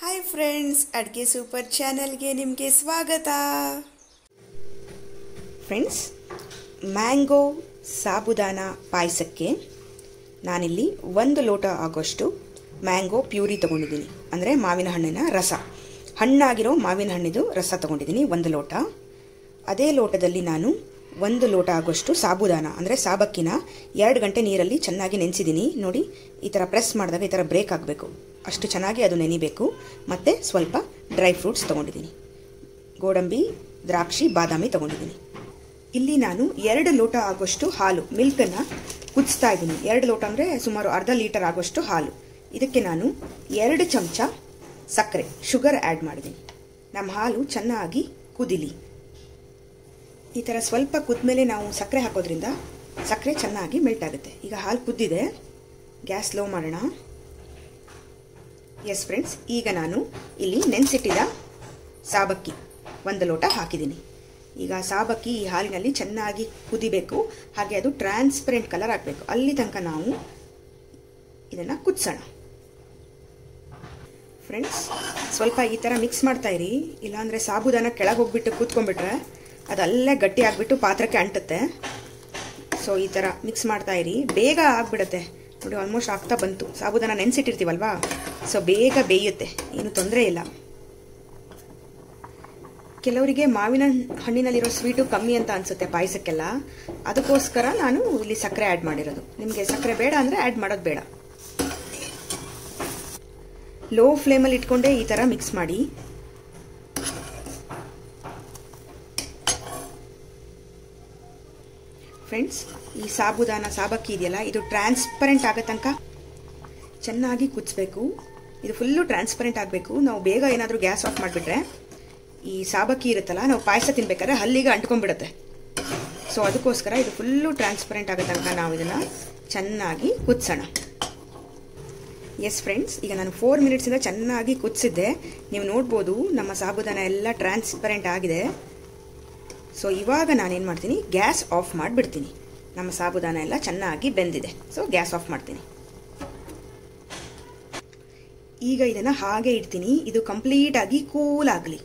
hi friends ಅಡುಗೆ super ಚಾನಲ್ಗೆ ನಿಮಗೆ ಸ್ವಾಗತ ಫ್ರೆಂಡ್ಸ್ ಮ್ಯಾಂಗೋ ಸಾಬುದಾನ ಪಾಯಸಕ್ಕೆ ನಾನಿಲ್ಲಿ ಒಂದು ಲೋಟ ಆಗೋಷ್ಟು ಮ್ಯಾಂಗೋ ಪ್ಯೂರಿ ತೊಗೊಂಡಿದ್ದೀನಿ ಅಂದರೆ ಮಾವಿನ ಹಣ್ಣಿನ ರಸ ಹಣ್ಣಾಗಿರೋ ಮಾವಿನ ಹಣ್ಣಿದು ರಸ ತೊಗೊಂಡಿದ್ದೀನಿ ಒಂದು ಲೋಟ ಅದೇ ಲೋಟದಲ್ಲಿ ನಾನು ಒಂದು ಲೋಟ ಆಗೋಷ್ಟು ಸಾಬುದಾನ ಅಂದರೆ ಸಾಬಕ್ಕಿನ ಎರಡು ಗಂಟೆ ನೀರಲ್ಲಿ ಚೆನ್ನಾಗಿ ನೆನೆಸಿದ್ದೀನಿ ನೋಡಿ ಈ ಥರ ಪ್ರೆಸ್ ಮಾಡಿದಾಗ ಈ ಥರ ಬ್ರೇಕ್ ಆಗಬೇಕು ಅಷ್ಟು ಚೆನ್ನಾಗಿ ಅದು ನೆನಿಬೇಕು ಮತ್ತು ಸ್ವಲ್ಪ ಡ್ರೈ ಫ್ರೂಟ್ಸ್ ತೊಗೊಂಡಿದ್ದೀನಿ ಗೋಡಂಬಿ ದ್ರಾಕ್ಷಿ ಬಾದಾಮಿ ತೊಗೊಂಡಿದ್ದೀನಿ ಇಲ್ಲಿ ನಾನು ಎರಡು ಲೋಟ ಆಗೋಷ್ಟು ಹಾಲು ಮಿಲ್ಕನ್ನು ಕುದಿಸ್ತಾ ಇದ್ದೀನಿ ಎರಡು ಲೋಟ ಅಂದರೆ ಸುಮಾರು ಅರ್ಧ ಲೀಟರ್ ಆಗೋಷ್ಟು ಹಾಲು ಇದಕ್ಕೆ ನಾನು ಎರಡು ಚಮಚ ಸಕ್ಕರೆ ಶುಗರ್ ಆ್ಯಡ್ ಮಾಡಿದ್ದೀನಿ ನಮ್ಮ ಹಾಲು ಚೆನ್ನಾಗಿ ಕುದಿಲಿ ಈ ಥರ ಸ್ವಲ್ಪ ಕುದ್ಮೇಲೆ ನಾವು ಸಕ್ಕರೆ ಹಾಕೋದ್ರಿಂದ ಸಕ್ಕರೆ ಚೆನ್ನಾಗಿ ಮೆಲ್ಟ್ ಆಗುತ್ತೆ ಈಗ ಹಾಲು ಕುದ್ದಿದೆ ಗ್ಯಾಸ್ ಲೋ ಮಾಡೋಣ ಎಸ್ ಫ್ರೆಂಡ್ಸ್ ಈಗ ನಾನು ಇಲ್ಲಿ ನೆನೆಸಿಟ್ಟಿದ ಸಾಬಕ್ಕಿ ಒಂದು ಲೋಟ ಹಾಕಿದ್ದೀನಿ ಈಗ ಸಾಬಕ್ಕಿ ಈ ಹಾಲಿನಲ್ಲಿ ಚೆನ್ನಾಗಿ ಕುದಿಬೇಕು ಹಾಗೆ ಅದು ಟ್ರಾನ್ಸ್ಪರೆಂಟ್ ಕಲರ್ ಆಗಬೇಕು ಅಲ್ಲಿ ತನಕ ನಾವು ಇದನ್ನು ಕುದಿಸೋಣ ಫ್ರೆಂಡ್ಸ್ ಸ್ವಲ್ಪ ಈ ಥರ ಮಿಕ್ಸ್ ಮಾಡ್ತಾ ಇರಿ ಇಲ್ಲಾಂದರೆ ಸಾಬುದಾನ ಕೆಳಗೆ ಹೋಗ್ಬಿಟ್ಟು ಕೂತ್ಕೊಂಡ್ಬಿಟ್ರೆ ಅದು ಅಲ್ಲೇ ಗಟ್ಟಿ ಆಗಿಬಿಟ್ಟು ಪಾತ್ರಕ್ಕೆ ಅಂಟುತ್ತೆ ಸೊ ಈ ಥರ ಮಿಕ್ಸ್ ಮಾಡ್ತಾ ಇರಿ ಬೇಗ ಆಗಿಬಿಡುತ್ತೆ ನೋಡಿ ಆಲ್ಮೋಸ್ಟ್ ಆಗ್ತಾ ಬಂತು ಸಾಬುದಾನ ನೆನೆಸಿಟ್ಟಿರ್ತೀವಲ್ವಾ ಸೊ ಬೇಗ ಬೇಯುತ್ತೆ ಏನು ತೊಂದರೆ ಇಲ್ಲ ಕೆಲವರಿಗೆ ಮಾವಿನ ಹಣ್ಣಿನಲ್ಲಿರೋ ಸ್ವೀಟು ಕಮ್ಮಿ ಅಂತ ಅನಿಸುತ್ತೆ ಪಾಯಸಕ್ಕೆಲ್ಲ ಅದಕ್ಕೋಸ್ಕರ ನಾನು ಇಲ್ಲಿ ಸಕ್ಕರೆ ಆ್ಯಡ್ ಮಾಡಿರೋದು ನಿಮಗೆ ಸಕ್ಕರೆ ಬೇಡ ಅಂದರೆ ಆ್ಯಡ್ ಮಾಡೋದು ಬೇಡ ಲೋ ಫ್ಲೇಮಲ್ಲಿ ಇಟ್ಕೊಂಡೇ ಈ ಥರ ಮಿಕ್ಸ್ ಮಾಡಿ ಫ್ರೆಂಡ್ಸ್ ಈ ಸಾಬುದಾನ ಸಾಬಕ್ಕಿ ಇದೆಯಲ್ಲ ಇದು ಟ್ರಾನ್ಸ್ಪರೆಂಟ್ ಆಗೋ ತನಕ ಚೆನ್ನಾಗಿ ಕುದಿಸ್ಬೇಕು ಇದು ಫುಲ್ಲು ಟ್ರಾನ್ಸ್ಪರೆಂಟ್ ಆಗಬೇಕು ನಾವು ಬೇಗ ಏನಾದರೂ ಗ್ಯಾಸ್ ಆಫ್ ಮಾಡಿಬಿಟ್ರೆ ಈ ಸಾಬಕ್ಕಿ ಇರುತ್ತಲ್ಲ ನಾವು ಪಾಯಸ ತಿನ್ಬೇಕಾದ್ರೆ ಹಲ್ಲಿಗೆ ಅಂಟ್ಕೊಂಡ್ಬಿಡುತ್ತೆ ಸೊ ಅದಕ್ಕೋಸ್ಕರ ಇದು ಫುಲ್ಲು ಟ್ರಾನ್ಸ್ಪರೆಂಟ್ ಆಗೋ ತನಕ ನಾವು ಇದನ್ನು ಚೆನ್ನಾಗಿ ಕುದಿಸೋಣ ಎಸ್ ಫ್ರೆಂಡ್ಸ್ ಈಗ ನಾನು ಫೋರ್ ಮಿನಿಟ್ಸಿಂದ ಚೆನ್ನಾಗಿ ಕುದಿಸಿದ್ದೆ ನೀವು ನೋಡ್ಬೋದು ನಮ್ಮ ಸಾಬುದಾನ ಎಲ್ಲ ಟ್ರಾನ್ಸ್ಪರೆಂಟ್ ಆಗಿದೆ ಸೊ ಇವಾಗ ನಾನೇನು ಮಾಡ್ತೀನಿ ಗ್ಯಾಸ್ ಆಫ್ ಮಾಡಿಬಿಡ್ತೀನಿ ನಮ್ಮ ಸಾಬುದಾನ ಎಲ್ಲ ಚೆನ್ನಾಗಿ ಬೆಂದಿದೆ ಸೊ ಗ್ಯಾಸ್ ಆಫ್ ಮಾಡ್ತೀನಿ ಈಗ ಇದನ್ನು ಹಾಗೆ ಇಡ್ತೀನಿ ಇದು ಕಂಪ್ಲೀಟಾಗಿ ಕೂಲ್ ಆಗಲಿ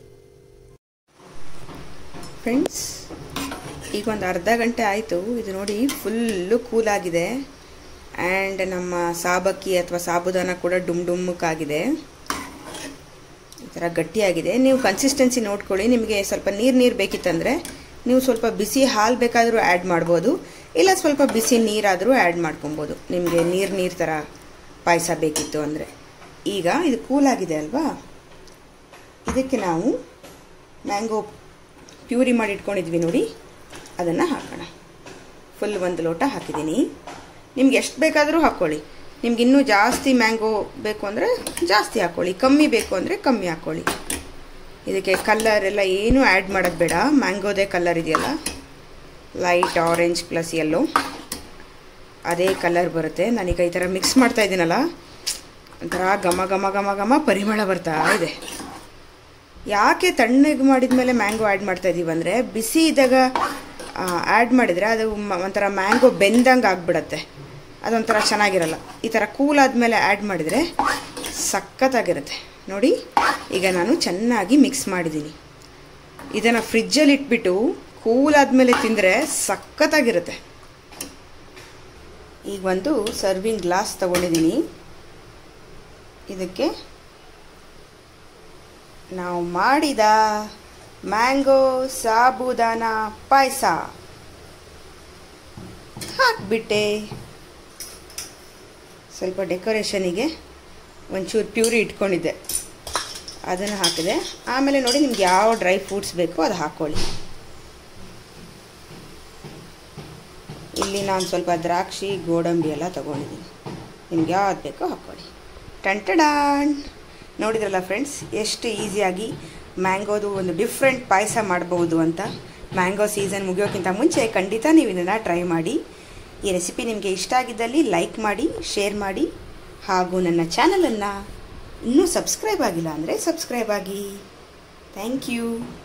ಫ್ರೆಂಡ್ಸ್ ಈಗ ಒಂದು ಅರ್ಧ ಗಂಟೆ ಆಯಿತು ಇದು ನೋಡಿ ಫುಲ್ಲು ಕೂಲ್ ಆಗಿದೆ ಆ್ಯಂಡ್ ನಮ್ಮ ಸಾಬಕ್ಕಿ ಅಥವಾ ಸಾಬುದಾನ ಕೂಡ ಡುಮ್ ಡುಮ್ಮಕ್ಕಾಗಿದೆ ಈ ಥರ ಗಟ್ಟಿಯಾಗಿದೆ ನೀವು ಕನ್ಸಿಸ್ಟೆನ್ಸಿ ನೋಡ್ಕೊಳ್ಳಿ ನಿಮಗೆ ಸ್ವಲ್ಪ ನೀರು ನೀರು ಬೇಕಿತ್ತಂದರೆ ನೀವು ಸ್ವಲ್ಪ ಬಿಸಿ ಹಾಲು ಬೇಕಾದರೂ ಆ್ಯಡ್ ಮಾಡ್ಬೋದು ಇಲ್ಲ ಸ್ವಲ್ಪ ಬಿಸಿ ನೀರಾದರೂ ಆ್ಯಡ್ ಮಾಡ್ಕೊಬೋದು ನಿಮಗೆ ನೀರು ನೀರು ಥರ ಪಾಯಸ ಬೇಕಿತ್ತು ಅಂದರೆ ಈಗ ಇದು ಕೂಲಾಗಿದೆ ಅಲ್ವಾ ಇದಕ್ಕೆ ನಾವು ಮ್ಯಾಂಗೋ ಪ್ಯೂರಿ ಮಾಡಿ ಇಟ್ಕೊಂಡಿದ್ವಿ ನೋಡಿ ಅದನ್ನು ಹಾಕೋಣ ಫುಲ್ ಒಂದು ಲೋಟ ಹಾಕಿದ್ದೀನಿ ನಿಮ್ಗೆ ಎಷ್ಟು ಬೇಕಾದರೂ ಹಾಕ್ಕೊಳ್ಳಿ ನಿಮ್ಗೆ ಇನ್ನೂ ಜಾಸ್ತಿ ಮ್ಯಾಂಗೋ ಬೇಕು ಅಂದರೆ ಜಾಸ್ತಿ ಹಾಕ್ಕೊಳ್ಳಿ ಕಮ್ಮಿ ಬೇಕು ಅಂದರೆ ಕಮ್ಮಿ ಹಾಕ್ಕೊಳ್ಳಿ ಇದಕ್ಕೆ ಕಲ್ಲರ್ ಎಲ್ಲ ಏನೂ ಆ್ಯಡ್ ಮಾಡೋದು ಬೇಡ ಮ್ಯಾಂಗೋದೇ ಕಲರ್ ಇದೆಯಲ್ಲ ಲೈಟ್ ಆರೆಂಜ್ ಪ್ಲಸ್ ಯೆಲ್ಲೋ ಅದೇ ಕಲರ್ ಬರುತ್ತೆ ನಾನೀಗ ಈ ಥರ ಮಿಕ್ಸ್ ಮಾಡ್ತಾ ಇದ್ದೀನಲ್ಲ ಒಂಥರ ಘಮ ಘಮ ಘಮ ಘಮ ಪರಿಮಳ ಬರ್ತಾ ಇದೆ ಯಾಕೆ ತಣ್ಣಗೆ ಮಾಡಿದ ಮೇಲೆ ಮ್ಯಾಂಗೋ ಆ್ಯಡ್ ಮಾಡ್ತಾ ಇದ್ದೀವಿ ಅಂದರೆ ಬಿಸಿ ಇದ್ದಾಗ ಆ್ಯಡ್ ಮಾಡಿದರೆ ಅದು ಒಂಥರ ಮ್ಯಾಂಗೋ ಬೆಂದಂಗೆ ಆಗಿಬಿಡತ್ತೆ ಅದೊಂಥರ ಚೆನ್ನಾಗಿರಲ್ಲ ಈ ಥರ ಕೂಲ್ ಆದಮೇಲೆ ಆ್ಯಡ್ ಮಾಡಿದರೆ ಸಖತ್ತಾಗಿರುತ್ತೆ ನೋಡಿ ಈಗ ನಾನು ಚೆನ್ನಾಗಿ ಮಿಕ್ಸ್ ಮಾಡಿದ್ದೀನಿ ಇದನ್ನು ಫ್ರಿಜ್ಜಲ್ಲಿ ಇಟ್ಬಿಟ್ಟು ಕೂಲ್ ಆದಮೇಲೆ ತಿಂದರೆ ಸಖತ್ತಾಗಿರುತ್ತೆ ಈಗ ಒಂದು ಸರ್ವಿಂಗ್ ಗ್ಲಾಸ್ ತಗೊಂಡಿದ್ದೀನಿ ಇದಕ್ಕೆ ನಾವು ಮಾಡಿದ ಮ್ಯಾಂಗೋ ಸಾಬುದಾನ ಪಾಯಸ ಹಾಕ್ಬಿಟ್ಟೆ ಸ್ವಲ್ಪ ಡೆಕೋರೇಷನಿಗೆ ಒಂಚೂರು ಪ್ಯೂರಿ ಇಟ್ಕೊಂಡಿದ್ದೆ ಅದನ್ನು ಹಾಕಿದೆ ಆಮೇಲೆ ನೋಡಿ ನಿಮ್ಗೆ ಯಾವ ಡ್ರೈ ಫ್ರೂಟ್ಸ್ ಬೇಕೋ ಅದು ಹಾಕ್ಕೊಳ್ಳಿ ಇಲ್ಲಿ ನಾನು ಸ್ವಲ್ಪ ದ್ರಾಕ್ಷಿ ಗೋಡಂಬಿ ಎಲ್ಲ ತೊಗೊಂಡಿದ್ದೀನಿ ನಿಮ್ಗೆ ಯಾವ್ದು ಬೇಕೋ ಹಾಕ್ಕೊಳ್ಳಿ ಟಂಟಡಾನ್ ನೋಡಿದ್ರಲ್ಲ ಫ್ರೆಂಡ್ಸ್ ಎಷ್ಟು ಈಸಿಯಾಗಿ ಮ್ಯಾಂಗೋದು ಒಂದು ಡಿಫ್ರೆಂಟ್ ಪಾಯಸ ಮಾಡ್ಬೋದು ಅಂತ ಮ್ಯಾಂಗೋ ಸೀಸನ್ ಮುಗಿಯೋಕ್ಕಿಂತ ಮುಂಚೆ ಖಂಡಿತ ನೀವು ಇದನ್ನು ಟ್ರೈ ಮಾಡಿ ಈ ರೆಸಿಪಿ ನಿಮಗೆ ಇಷ್ಟ ಆಗಿದ್ದಲ್ಲಿ ಲೈಕ್ ಮಾಡಿ ಶೇರ್ ಮಾಡಿ ಹಾಗೂ ನನ್ನ ಚಾನಲನ್ನು ಇನ್ನೂ ಸಬ್ಸ್ಕ್ರೈಬ್ ಆಗಿಲ್ಲ ಅಂದರೆ ಸಬ್ಸ್ಕ್ರೈಬ್ ಆಗಿ ಥ್ಯಾಂಕ್ ಯು